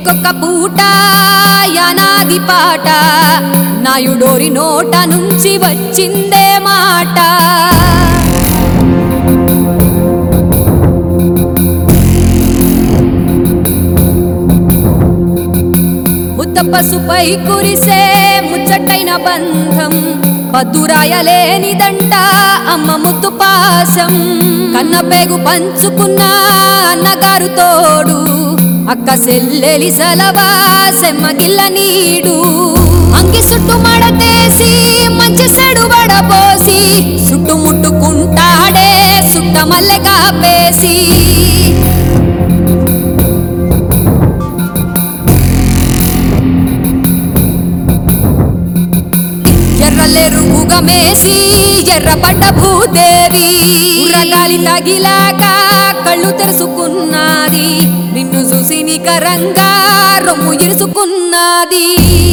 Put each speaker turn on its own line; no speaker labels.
ఇంటికొక పూట యానాది పాట నాయుడోరి నోట నుంచి వచ్చిందే మాట ముద్ద పసుపై కురిసే ముచ్చటైన బంధం పద్దురాయలేనిదంట అమ్మ ముద్దు పాసం కన్న పేగు పంచుకున్న అన్నగారు తోడు అక్క సెల్లెలి సలవా సెమ్మగిల్ల నీడు అంగి సుట్టు మడతేసి మంచి సెడు వడపోసి చుట్టుముట్టుకుంటాడే సుట్ట మల్లె కాపేసి ఎర్రలెరుగుగా మేసి ఎర్రపడ్డ భూదేవి ఉర్రగాలి తగిలాక కళ్ళు తెరుచుకున్నది నిన్ను చూసి నికరంగా రొమ్ము ఇరుచుకున్నది